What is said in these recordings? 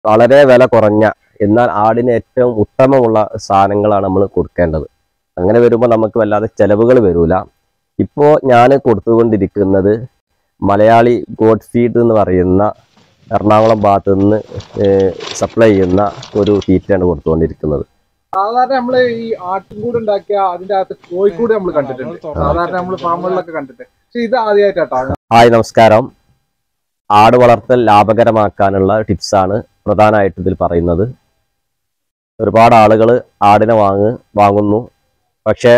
വളരെ വില കുറഞ്ഞ എന്നാൽ ആടിന് ഏറ്റവും ഉത്തമമുള്ള സാധനങ്ങളാണ് നമ്മൾ കൊടുക്കേണ്ടത് അങ്ങനെ വരുമ്പോൾ നമുക്ക് വല്ലാതെ ചെലവുകൾ വരൂല ഇപ്പോൾ ഞാൻ കൊടുത്തുകൊണ്ടിരിക്കുന്നത് മലയാളി ഗോഡ് ഫീഡ് എന്ന് പറയുന്ന എറണാകുളം ഭാഗത്ത് നിന്ന് സപ്ലൈ ചെയ്യുന്ന ഒരു തീറ്റയാണ് കൊടുത്തുകൊണ്ടിരിക്കുന്നത് സാധാരണ നമ്മള് ഈ ആട്ടിൻകൂട് ഉണ്ടാക്കിയ അതിന്റെ അകത്ത് കോഴിക്കൂട് നമ്മൾ കണ്ടിട്ടുണ്ട് സാധാരണ നമ്മൾ ഫാമുകളിലൊക്കെ കണ്ടിട്ട് പക്ഷെ ഇത് ആദ്യമായിട്ടാണ് ഹായ് നമസ്കാരം ആട് വളർത്തൽ ലാഭകരമാക്കാനുള്ള ടിപ്സാണ് പ്രധാനമായിട്ട് ഇതിൽ പറയുന്നത് ഒരുപാട് ആളുകൾ ആടിനെ വാങ്ങ് വാങ്ങുന്നു പക്ഷേ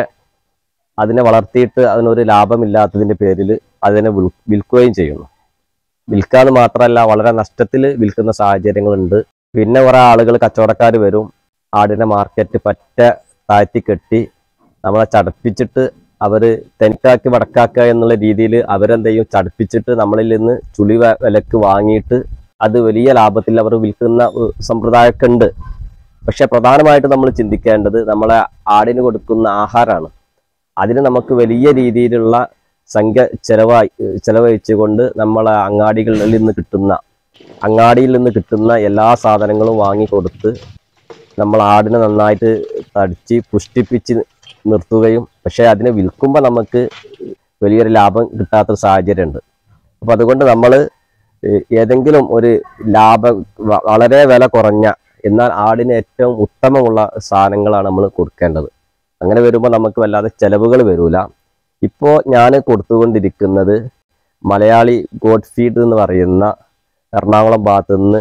അതിനെ വളർത്തിയിട്ട് അതിനൊരു ലാഭമില്ലാത്തതിൻ്റെ പേരിൽ അതിനെ വിൽ വിൽക്കുകയും ചെയ്യുന്നു വിൽക്കാന്ന് മാത്രമല്ല വളരെ നഷ്ടത്തിൽ വിൽക്കുന്ന സാഹചര്യങ്ങളുണ്ട് പിന്നെ കുറേ ആളുകൾ കച്ചവടക്കാർ വരും ആടിനെ മാർക്കറ്റ് പറ്റ താഴ്ത്തി കെട്ടി നമ്മളെ ചടപ്പിച്ചിട്ട് അവർ തെനിക്കാക്കി വടക്കാക്കുക എന്നുള്ള രീതിയിൽ അവരെന്ത് ചെയ്യും ചടപ്പിച്ചിട്ട് നമ്മളിൽ നിന്ന് ചുളി വ- വിലക്ക് വാങ്ങിയിട്ട് അത് വലിയ ലാഭത്തിൽ അവർ വിൽക്കുന്ന ഒരു സമ്പ്രദായമൊക്കെ ഉണ്ട് പക്ഷെ പ്രധാനമായിട്ട് നമ്മൾ ചിന്തിക്കേണ്ടത് നമ്മളെ ആടിന് കൊടുക്കുന്ന ആഹാരമാണ് അതിന് നമുക്ക് വലിയ രീതിയിലുള്ള സംഖ്യ ചെലവായി ചെലവഴിച്ചുകൊണ്ട് നമ്മളെ അങ്ങാടികളിൽ നിന്ന് കിട്ടുന്ന അങ്ങാടിയിൽ നിന്ന് കിട്ടുന്ന എല്ലാ സാധനങ്ങളും വാങ്ങിക്കൊടുത്ത് നമ്മൾ ആടിനെ നന്നായിട്ട് തടിച്ച് പുഷ്ടിപ്പിച്ച് നിർത്തുകയും പക്ഷേ അതിനെ വിൽക്കുമ്പോൾ നമുക്ക് വലിയൊരു ലാഭം കിട്ടാത്തൊരു സാഹചര്യമുണ്ട് അപ്പോൾ അതുകൊണ്ട് നമ്മൾ ഏതെങ്കിലും ഒരു ലാഭ വ- വളരെ വില കുറഞ്ഞ എന്നാൽ ആടിന് ഏറ്റവും ഉത്തമമുള്ള സാധനങ്ങളാണ് നമ്മൾ കൊടുക്കേണ്ടത് അങ്ങനെ വരുമ്പോൾ നമുക്ക് വല്ലാതെ ചെലവുകൾ വരൂല ഇപ്പോൾ ഞാൻ കൊടുത്തുകൊണ്ടിരിക്കുന്നത് മലയാളി ഗോഡ് ഫീഡ് എന്ന് പറയുന്ന എറണാകുളം ഭാഗത്ത് നിന്ന്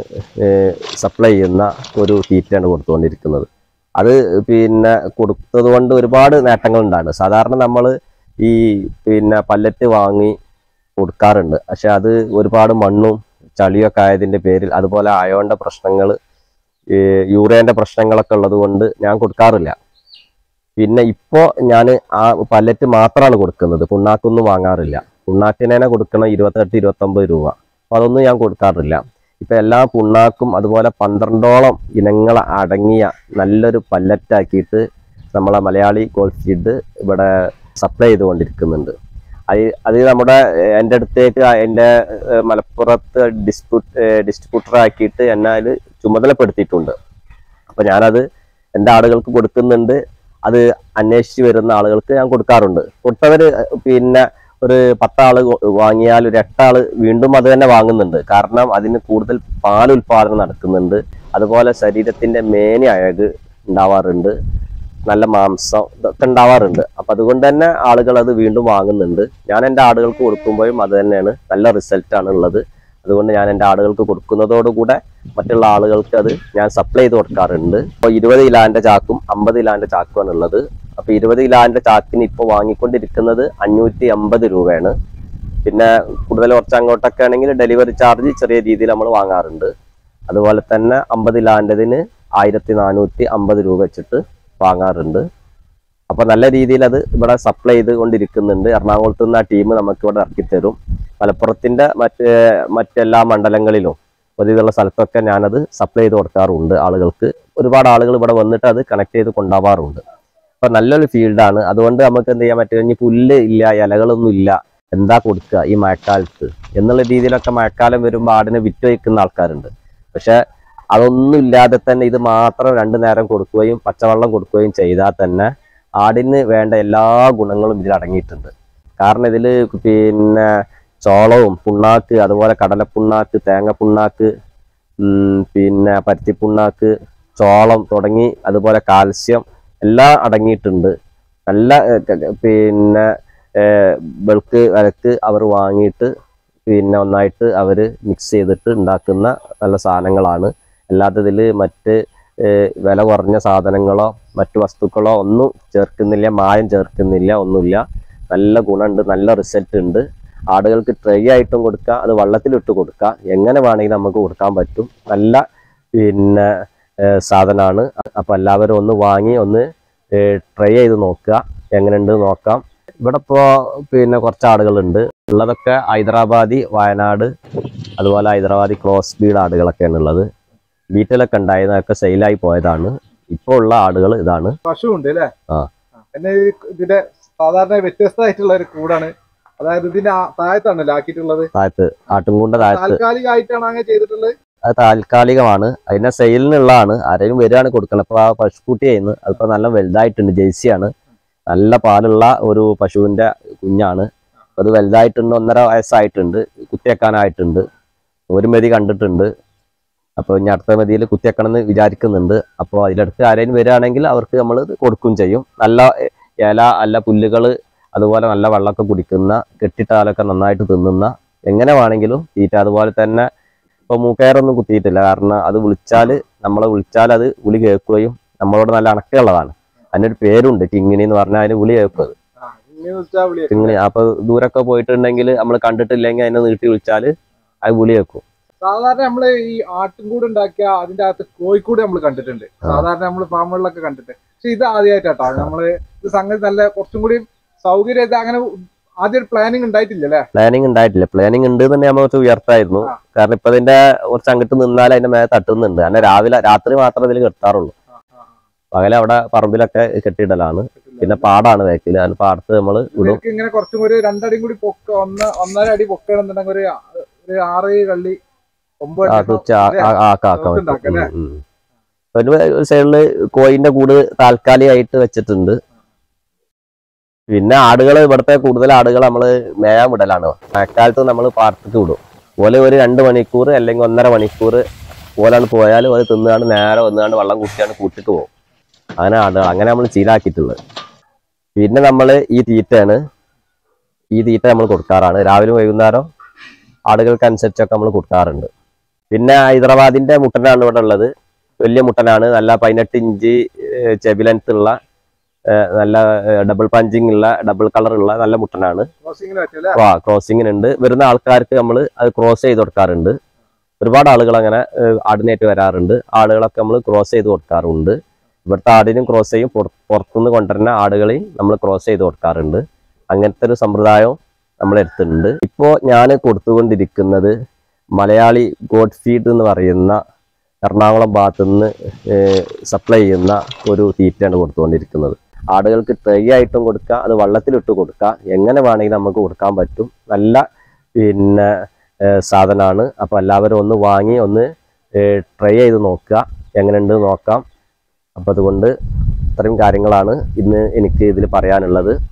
സപ്ലൈ ചെയ്യുന്ന ഒരു തീറ്റയാണ് കൊടുത്തുകൊണ്ടിരിക്കുന്നത് അത് പിന്നെ കൊടുത്തത് കൊണ്ട് ഒരുപാട് നേട്ടങ്ങളുണ്ടാണ് സാധാരണ നമ്മൾ ഈ പിന്നെ പല്ലറ്റ് വാങ്ങി കൊടുക്കാറുണ്ട് പക്ഷെ അത് ഒരുപാട് മണ്ണും ചളിയൊക്കെ ആയതിൻ്റെ പേരിൽ അതുപോലെ അയോണ്ട പ്രശ്നങ്ങൾ യൂറിയൻ്റെ പ്രശ്നങ്ങളൊക്കെ ഉള്ളത് കൊണ്ട് ഞാൻ കൊടുക്കാറില്ല പിന്നെ ഇപ്പോൾ ഞാൻ ആ പല്ലറ്റ് മാത്രമാണ് കൊടുക്കുന്നത് പുണ്ണാക്കൊന്നും വാങ്ങാറില്ല പുണ്ണാക്കിനെ കൊടുക്കണം ഇരുപത്തെട്ട് ഇരുപത്തൊമ്പത് രൂപ അപ്പോൾ അതൊന്നും ഞാൻ കൊടുക്കാറില്ല ഇപ്പം എല്ലാ പുണ്ണാക്കും അതുപോലെ പന്ത്രണ്ടോളം ഇനങ്ങൾ അടങ്ങിയ നല്ലൊരു പല്ലറ്റാക്കിയിട്ട് നമ്മളെ മലയാളി ഗോൾഡ് ഫീഡ് ഇവിടെ സപ്ലൈ ചെയ്തുകൊണ്ടിരിക്കുന്നുണ്ട് അത് അത് നമ്മുടെ ഏഹ്, എൻ്റെ അടുത്തേക്ക് ആ എൻ്റെ ഏഹ്, മലപ്പുറത്ത് ഡിസ്പ്യൂട്ട് ഡിസ്ട്രിബ്യൂട്ടർ ആക്കിയിട്ട് എന്നെ അതിൽ ചുമതലപ്പെടുത്തിയിട്ടുണ്ട് അപ്പോൾ ഞാനത് എൻ്റെ ആളുകൾക്ക് കൊടുക്കുന്നുണ്ട് അത് അന്വേഷിച്ച് വരുന്ന ആളുകൾക്ക് ഞാൻ കൊടുക്കാറുണ്ട് കൊടുത്തവർ പിന്നെ ഒരു പത്താള് കൊ- വാങ്ങിയാൽ ഒരു എട്ടാള് വീണ്ടും അത് തന്നെ വാങ്ങുന്നുണ്ട് കാരണം അതിന് കൂടുതൽ പാൽ ഉൽപാദനം നടക്കുന്നുണ്ട് അതുപോലെ ശരീരത്തിന്റെ മേനി അഴക് ഉണ്ടാവാറുണ്ട് നല്ല മാംസം ഇതൊക്കെ ഉണ്ടാവാറുണ്ട് അപ്പൊ അതുകൊണ്ട് തന്നെ ആളുകൾ അത് വീണ്ടും വാങ്ങുന്നുണ്ട് ഞാൻ എൻ്റെ ആടുകൾക്ക് കൊടുക്കുമ്പോഴും അത് തന്നെയാണ് നല്ല റിസൾട്ട് ആണ് ഉള്ളത് അതുകൊണ്ട് ഞാൻ എൻ്റെ ആടുകൾക്ക് കൊടുക്കുന്നതോടുകൂടെ മറ്റുള്ള ആളുകൾക്ക് അത് ഞാൻ സപ്ലൈ ചെയ്ത് കൊടുക്കാറുണ്ട് ഇപ്പോൾ ഇരുപത് ഇലാന്റെ ചാക്കും അമ്പത് ഇലാന്റെ ചാക്കുമാണ് ഉള്ളത് അപ്പൊ ഇരുപത് ഇലാന്റെ ചാക്കിന് ഇപ്പോൾ വാങ്ങിക്കൊണ്ടിരിക്കുന്നത് അഞ്ഞൂറ്റി അമ്പത് രൂപയാണ് പിന്നെ കൂടുതൽ കുറച്ച് അങ്ങോട്ടൊക്കെ ആണെങ്കിൽ ഡെലിവറി ചാർജ് ചെറിയ രീതിയിൽ നമ്മൾ വാങ്ങാറുണ്ട് അതുപോലെ തന്നെ അമ്പത് ഇലാൻ്റെതിന് ആയിരത്തി നാനൂറ്റി അമ്പത് രൂപ വെച്ചിട്ട് വാങ്ങാറുണ്ട് അപ്പൊ നല്ല രീതിയിൽ അത് ഇവിടെ സപ്ലൈ ചെയ്ത് കൊണ്ടിരിക്കുന്നുണ്ട് എറണാകുളത്ത് നിന്ന് ആ ടീം നമുക്ക് ഇവിടെ ഇറക്കി തരും മലപ്പുറത്തിന്റെ മറ്റ് മറ്റെല്ലാ മണ്ഡലങ്ങളിലും ഒരുവിധമുള്ള സ്ഥലത്തൊക്കെ ഞാനത് സപ്ലൈ ചെയ്ത് കൊടുക്കാറുണ്ട് ആളുകൾക്ക് ഒരുപാട് ആളുകൾ ഇവിടെ വന്നിട്ട് അത് കണക്ട് ചെയ്ത് കൊണ്ടുപോകാറുണ്ട് അപ്പൊ നല്ലൊരു ഫീൽഡാണ് അതുകൊണ്ട് നമുക്ക് എന്ത് ചെയ്യാൻ പറ്റും ഇനി പുല്ല് ഇല്ല ഇലകളൊന്നും ഇല്ല എന്താ കൊടുക്കുക ഈ മഴക്കാലത്ത് എന്നുള്ള രീതിയിലൊക്കെ മഴക്കാലം വരുമ്പോൾ ആടിനെ വിറ്റ് വയ്ക്കുന്ന ആൾക്കാരുണ്ട് പക്ഷെ അതൊന്നും ഇല്ലാതെ തന്നെ ഇത് മാത്രം രണ്ടു നേരം കൊടുക്കുകയും പച്ചവെള്ളം കൊടുക്കുകയും ചെയ്താൽ തന്നെ ആടിന് വേണ്ട എല്ലാ ഗുണങ്ങളും ഇതിൽ അടങ്ങിയിട്ടുണ്ട് കാരണം ഇതിൽ പിന്നെ ചോളവും പുണ്ണാക്ക് അതുപോലെ കടലപ്പുണ്ണാക്ക് തേങ്ങ പുണ്ണാക്ക് ഉം, പിന്നെ പരുത്തിപ്പുണ്ണാക്ക് ചോളം തുടങ്ങി അതുപോലെ കാൽസ്യം എല്ലാം അടങ്ങിയിട്ടുണ്ട് നല്ല ഏർ, ക- ക- പിന്നെ ബൾക്ക് വിലക്ക് അവർ വാങ്ങിയിട്ട് പിന്നെ ഒന്നായിട്ട് അവർ മിക്സ് ചെയ്തിട്ട് ഉണ്ടാക്കുന്ന നല്ല സാധനങ്ങളാണ് അല്ലാത്തതിൽ മറ്റ് ഏർ, വില കുറഞ്ഞ സാധനങ്ങളോ മറ്റു വസ്തുക്കളോ ഒന്നും ചേർക്കുന്നില്ല മായം ചേർക്കുന്നില്ല ഒന്നുമില്ല നല്ല ഗുണമുണ്ട് നല്ല റിസൾട്ട് ഉണ്ട് ആടുകൾക്ക് ട്രൈ ആയിട്ടും കൊടുക്കുക അത് വെള്ളത്തിലിട്ട് കൊടുക്കുക എങ്ങനെ വേണമെങ്കിലും നമുക്ക് കൊടുക്കാൻ പറ്റും നല്ല പിന്നെ സാധനമാണ് അപ്പോൾ എല്ലാവരും ഒന്ന് വാങ്ങി ഒന്ന് ട്രൈ ചെയ്ത് നോക്കുക എങ്ങനെയുണ്ട് നോക്കാം ഇവിടെ ഇപ്പോൾ പിന്നെ കുറച്ച് ആടുകളുണ്ട് ഉള്ളതൊക്കെ ഹൈദരാബാദി വയനാട് അതുപോലെ ഹൈദരാബാദി ക്രോസ് ബീഡ് ആടുകളൊക്കെയാണ് ഉള്ളത് ബീറ്റിലൊക്കെ ഉണ്ടായതൊക്കെ സെയിലായി പോയതാണ് ഇപ്പോൾ ഉള്ള ആടുകൾ ഇതാണ് പശു ഉണ്ട് അല്ലേ ആ. പിന്നെ ഈ ഇതിന്റെ സാധാരണ വ്യത്യസ്തമായിട്ടുള്ള ഒരു കൂടാണ് അതായത് ഇതിന്റെ ആ താഴത്താണല്ലോ ആക്കിയിട്ടുള്ളത് താഴത്ത് ആട്ടുംകൂണ്ട താഴത്ത് താൽക്കാലികമായിട്ടാണ് അങ്ങനെ ചെയ്തിട്ടുള്ളത് അത് താൽക്കാലികമാണ് അതിനെ സെയിലിനുള്ളതാണ് ആരെങ്കിലും വരികയാണ് കൊടുക്കണം അപ്പോൾ ആ പശുക്കുട്ടിയായിരുന്നു അതിപ്പോൾ നല്ല വലുതായിട്ടുണ്ട് ജേഴ്സിയാണ് നല്ല പാലുള്ള ഒരു പശുവിൻ്റെ കുഞ്ഞാണ് അത് വലുതായിട്ടുണ്ട് ഒന്നര വയസ്സായിട്ടുണ്ട് കുത്തിവെക്കാനായിട്ടുണ്ട് ഒരു മതി കണ്ടിട്ടുണ്ട് അപ്പോൾ ഇനി അടുത്ത മതിയിൽ കുത്തിവെക്കണം എന്ന് വിചാരിക്കുന്നുണ്ട് അപ്പോൾ അതിലടുത്ത് ആരെങ്കിലും വരികയാണെങ്കിൽ അവർക്ക് നമ്മൾ കൊടുക്കും ചെയ്യും നല്ല ഇല നല്ല പുല്ലുകൾ അതുപോലെ നല്ല വെള്ളമൊക്കെ കുടിക്കുന്ന കെട്ടിട്ടാലൊക്കെ നന്നായിട്ട് തിന്നുന്ന എങ്ങനെ വേണമെങ്കിലും തീറ്റ അതുപോലെ തന്നെ ഇപ്പൊ മൂക്കയറൊന്നും കുത്തിയിട്ടില്ല കാരണം അത് വിളിച്ചാൽ നമ്മളെ വിളിച്ചാൽ അത് വിളി കേൾക്കുകയും നമ്മളോട് നല്ല അണക്കമുള്ളതാണ് അതിനൊരു പേരുണ്ട് കിങ്ങിണി എന്ന് പറഞ്ഞാൽ അതിന് വിളി കേൾക്കും അത് ആ, ഇങ്ങനെ വിളിച്ചാ വിളി കിങ്ങിണി അപ്പൊ ദൂരൊക്കെ പോയിട്ടുണ്ടെങ്കിൽ നമ്മൾ കണ്ടിട്ടില്ലെങ്കിൽ അതിനെ നീട്ടി വിളിച്ചാൽ അത് വിളി കേൾക്കും സാധാരണ നമ്മള് ഈ ആട്ടിൻകൂട് ഉണ്ടാക്കിയ അതിന്റെ അകത്ത് കോഴിക്കൂട് നമ്മൾ കണ്ടിട്ടുണ്ട് സാധാരണ നമ്മൾ ഫാമുകളിലൊക്കെ കണ്ടിട്ട് പക്ഷെ ഇത് ആദ്യമായിട്ടാട്ടോ നമ്മള് ഇത് സംഗതി നല്ല കുറച്ചും കൂടി സൗകര്യം ഇത് അങ്ങനെ ആദ്യം ഒരു പ്ലാനിങ് ഉണ്ടായിട്ടില്ല അല്ലേ പ്ലാനിങ് ഉണ്ടായിട്ടില്ല പ്ലാനിങ് ഉണ്ട് തന്നെ നമ്മൾ കുറച്ച് ഉയർത്തായിരുന്നു ആ. കാരണം ഇപ്പൊ ഇതിന്റെ കുറച്ച് അങ്ങോട്ട് നിന്നാൽ അതിന്റെ മേലെ തട്ടുന്നുണ്ട് കാരണം രാവിലെ രാത്രി മാത്രമേ ഇതിൽ കെട്ടാറുള്ളൂ പകലെ അവിടെ പറമ്പിലൊക്കെ കെട്ടിയിടലാണ് പിന്നെ പാടാണ് വേക്കില് അതിന് പാടത്ത് നമ്മൾ വിടും ഇവർക്ക് ഇങ്ങനെ കുറച്ചും കൂടി രണ്ടടി കൂടി പൊക്ക ഒന്ന് ഒന്നര അടി പൊക്കണമെന്നുണ്ടെങ്കിൽ ഒരു ഒരു ആറ് കള്ളി ഒമ്പത് ആ അടി തുച്ച ആക്കാൻ നമുക്ക് ഉണ്ടാക്കാം അല്ലേ? പറ്റും ഒരു സൈഡില് കോയിന്റെ കൂട് താൽക്കാലികമായിട്ട് വെച്ചിട്ടുണ്ട് പിന്നെ ആടുകൾ ഇവിടുത്തെ കൂടുതൽ ആടുകൾ നമ്മൾ മേയാൻ വിടലാണ് മഴക്കാലത്ത് നമ്മൾ പാടത്തേക്ക് വിടും പോലെ ഒരു രണ്ട് മണിക്കൂർ അല്ലെങ്കിൽ ഒന്നര മണിക്കൂർ പോലാണ് പോയാൽ അത് തിന്നുകാണ്ട് നേരെ വന്നുകാണ്ട് വെള്ളം കുടിച്ചാണ്ട് കൂട്ടിക്ക് പോകും അങ്ങനെ ആടുകൾ അങ്ങനെ നമ്മൾ ശീലാക്കിയിട്ടുള്ളത് പിന്നെ നമ്മൾ ഈ തീറ്റയാണ് ഈ തീറ്റ നമ്മൾ കൊടുക്കാറാണ് രാവിലെ വൈകുന്നേരം ആടുകൾക്കനുസരിച്ചൊക്കെ നമ്മൾ കൊടുക്കാറുണ്ട് പിന്നെ ഹൈദരാബാദിന്റെ മുട്ടനാണ് ഇവിടെ ഉള്ളത് വലിയ മുട്ടനാണ് നല്ല പതിനെട്ട് ഇഞ്ച് ചെവി ലെങ്ത് ഉള്ള ഏഹ് നല്ല ഡബിൾ പഞ്ചിങ് ഉള്ള ഡബിൾ കളർ ഉള്ള നല്ല മുട്ടനാണ് ക്രോസിങ്ങിന് പറ്റില്ല ആ ക്രോസിങ്ങിനുണ്ട് വരുന്ന ആൾക്കാർക്ക് നമ്മൾ അത് ക്രോസ് ചെയ്ത് കൊടുക്കാറുണ്ട് ഒരുപാട് ആളുകൾ അങ്ങനെ ഏഹ് ആടിനേറ്റ് വരാറുണ്ട് ആടുകളൊക്കെ നമ്മൾ ക്രോസ് ചെയ്ത് കൊടുക്കാറുണ്ട് ഇവിടുത്തെ ആടിനും ക്രോസ് ചെയ്യും പുറ- പുറത്തുനിന്ന് കൊണ്ടുവരുന്ന ആടുകളെയും നമ്മൾ ക്രോസ് ചെയ്ത് കൊടുക്കാറുണ്ട് അങ്ങനത്തെ ഒരു സമ്പ്രദായവും നമ്മൾ എടുത്തിട്ടുണ്ട് ഇപ്പോൾ ഞാൻ കൊടുത്തുകൊണ്ടിരിക്കുന്നത് മലയാളി ഗോഡ് ഫീഡ് എന്ന് പറയുന്ന എറണാകുളം ഭാഗത്തു നിന്ന് സപ്ലൈ ചെയ്യുന്ന ഒരു തീറ്റയാണ് കൊടുത്തുകൊണ്ടിരിക്കുന്നത് ആടുകൾക്ക് ട്രൈ ആയിട്ടും കൊടുക്കുക അത് വെള്ളത്തിലിട്ട് കൊടുക്കുക എങ്ങനെ വേണമെങ്കിലും നമുക്ക് കൊടുക്കാൻ പറ്റും നല്ല പിന്നെ സാധനമാണ് അപ്പോൾ എല്ലാവരും ഒന്ന് വാങ്ങി ഒന്ന് ട്രൈ ചെയ്ത് നോക്കുക എങ്ങനെയുണ്ട് നോക്കാം അപ്പോൾ അതുകൊണ്ട് ഇത്രയും കാര്യങ്ങളാണ് ഇന്ന് എനിക്ക് ഇതിൽ പറയാനുള്ളത്